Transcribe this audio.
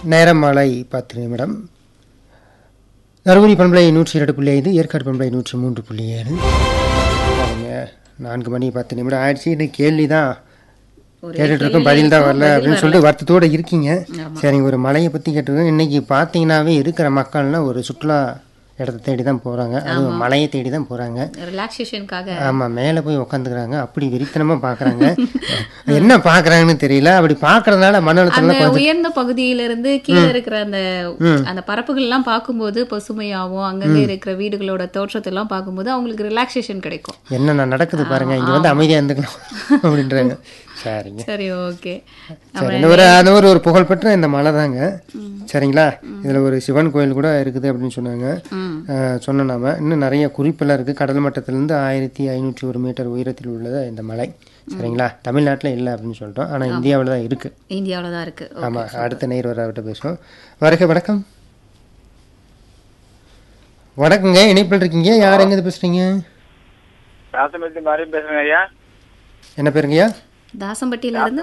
நேரம் மாலை பத்து நிமிடம் தருமபுரி பண்பலை நூற்றி இரண்டு புள்ளி ஐந்து ஏற்காடு பண்பலை நூற்றி மூன்று புள்ளி ஏழு பாருங்க, நான்கு மணி பத்து நிமிடம் ஆயிடுச்சு இன்னும் கேள்வி தான் ஒரு கேட்டுட்டு இருக்கோம் கேள்வி பதில் தான் இருக்கும், வரல பதில் அப்படின்னு வரல. சொல்லிட்டு வருத்தத்தோட இருக்கீங்க ஆமா. சரிங்க ஒரு மலையை பற்றி கேட்டிருக்கோம் இன்னைக்கு பார்த்தீங்கன்னாவே இருக்கிற மக்கள்லாம் ஒரு சுற்றுலா இடத்த தேடி தான் போகிறாங்க அதுவும் மலையை தேடி தான் போகிறாங்க ரிலாக்ஸேஷனுக்காக ஆமாம் மேலே போய் உட்காந்துக்கிறாங்க அப்படி வெறித்தனமாக பார்க்குறாங்க என்ன பார்க்குறாங்கன்னு தெரியல அப்படி பார்க்கறதுனால மன அந்த அழுத்தம்லாம் கொஞ்சம் உயர்ந்த பகுதியில இருந்து கீழே இருக்கிற அந்த அந்த பரப்புகள் எல்லாம் பார்க்கும்போது பசுமையாவும் அங்கங்க இருக்கிற வீடுகளோட தோற்றத்தை எல்லாம் பார்க்கும்போது அவங்களுக்கு ரிலாக்ஸேஷன் கிடைக்கும் என்னென்ன நடக்குது பாருங்க இங்கே வந்து அமைதியாக இருந்துக்கலாம் அப்படின்றாங்க சரிங்க சரி ஓகே சரி இந்த ஒரு அந்த ஒரு ஒரு புகழ்பெற்ற இந்த மலை தாங்க சரிங்களா இதில் ஒரு சிவன் கோயில் கூட இருக்குது அப்படின்னு சொன்னாங்க ம் அஹ், சொன்னோம் நாம இன்னும் நிறைய குறிப்பெல்லாம் இருக்குது கடல் மட்டத்திலேருந்து ஆயிரத்தி ஐநூற்றி ஒரு மீட்டர் உயரத்தில் உள்ளது இந்த மலை சரிங்களா தமிழ்நாட்டில் இல்லை அப்படின்னு சொல்லிட்டோம் ஆனால் இந்தியாவில் தான் இருக்குது இந்தியாவில தான் இருக்கு ஓ, ஆமாம் அடுத்த நேர் வர அவர்கிட்ட பேசுவோம் வரக வணக்கம் வணக்கங்க இணைப்பில் இருக்கீங்க யார் எங்கேருந்து பேசுகிறீங்க ராசமூர்த்தி மாதிரி பேசுறேங்க ஐயா என்ன பேருங்கய்யா தாசம்பட்டியில இருந்து